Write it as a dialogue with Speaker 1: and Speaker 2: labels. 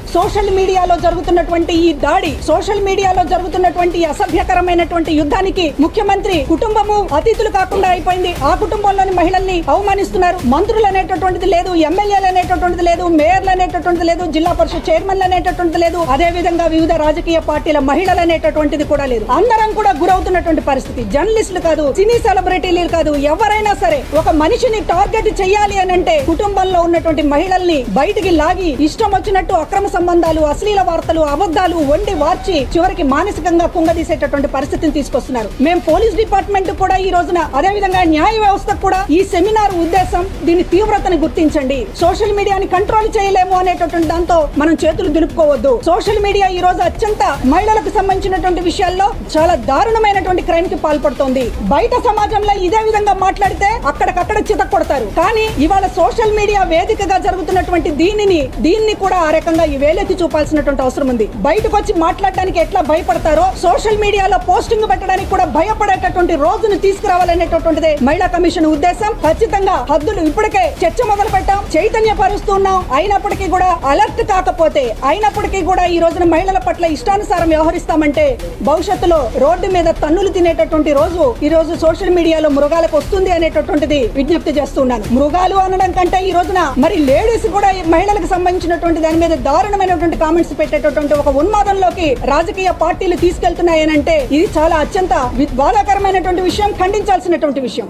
Speaker 1: social మీడియాలో జరుగుతున్నటువంటి ఈ దాడి సోషల్ మీడియాలో జరుగుతున్నటువంటి ఈ అసభ్యకరమైనటువంటి యుద్ధానికి ముఖ్యమంత్రి కుటుంబము అతిథులు కాకుండా అయిపోయింది ఆ కుటుంబంలోని మహిళల్ని అవమానిస్తున్నారు మంత్రులు అనేటటువంటిది లేదు ఎమ్మెల్యేలు అనేటటువంటిది లేదు మేయర్లు అనేటటువంటిది లేదు జిల్లా పరిషత్ చైర్మన్లు అనేటటువంటిది లేదు అదే విధంగా వివిధ రాజకీయ పార్టీల మహిళలు అనేటటువంటిది కూడా లేదు అందరం కూడా గురవుతున్నటువంటి పరిస్థితి జర్నలిస్టులు కాదు సినీ సెలబ్రిటీలు కాదు ఎవరైనా సరే ఒక మనిషిని టార్గెట్ చేయాలి అని అంటే కుటుంబంలో ఉన్నటువంటి మహిళల్ని బయటికి లాగి ఇష్టం వచ్చినట్టు అక్రమ సంబంధాలు అశ్లీల వార్తలు అబద్ధాలు వండి వార్చి చివరికి మానసికంగా కుంగదీసేటటువంటి పరిస్థితిని తీసుకొస్తున్నారు మేము పోలీస్ డిపార్ట్మెంట్ కూడా ఈ రోజున అదే విధంగా న్యాయ వ్యవస్థ కూడా ఈ సెమినార్ ఉద్దేశం దీని తీవ్రతను గుర్తించండి సోషల్ మీడియాని కంట్రోల్ చేయలేము అనేటటువంటి దాంతో మనం చేతులు దులుపుకోవద్దు సోషల్ మీడియా ఈ రోజు అత్యంత మహిళలకు సంబంధించినటువంటి విషయాల్లో చాలా దారుణమైనటువంటి క్రైమ్ కి పాల్పడుతోంది బయట సమాజంలో ఇదే విధంగా మాట్లాడితే అక్కడికక్కడ చిత కొడతారు కానీ ఇవాళ సోషల్ మీడియా వేదికగా జరుగుతున్నటువంటి దీనిని దీన్ని కూడా ఆ రకంగా ఈ వేలెత్తి చూపాల్సినటువంటి అవసరం ఉంది బయటకు వచ్చి మాట్లాడడానికి ఎట్లా భయపడతారో సోషల్ మీడియాలో పోస్టింగ్ పెట్టడానికి కూడా భయపడేటటువంటి రోజును తీసుకురావాలనేటటువంటిదే మహిళా కమిషన్ ఉద్దేశం ఖచ్చితంగా హద్దులు ఇప్పటికే చర్చ మొదలు పెట్టాం చైతన్య పరుస్తున్నాం అయినప్పటికీ కూడా అలర్ట్ కాకపోతే అయినప్పటికీ కూడా ఈ రోజున మహిళల పట్ల ఇష్టానుసారం వ్యవహరిస్తామంటే భవిష్యత్తులో రోడ్డు మీద తన్నులు తినేటటువంటి రోజు ఈ రోజు సోషల్ మీడియాలో మృగాలకు వస్తుంది అనేటటువంటిది విజ్ఞప్తి చేస్తున్నాను మృగాలు అనడం కంటే ఈ రోజున మరి లేడీస్ కూడా ఈ మహిళలకు సంబంధించినటువంటి దాని మీద దారుణమైనటువంటి కామెంట్స్ పెట్టేటటువంటి ఒక ఉన్మాదంలోకి రాజకీయ పార్టీలు తీసుకెళ్తున్నాయనంటే ఇది చాలా అత్యంత వి- బాధాకరమైనటువంటి విషయం ఖండించాల్సినటువంటి విషయం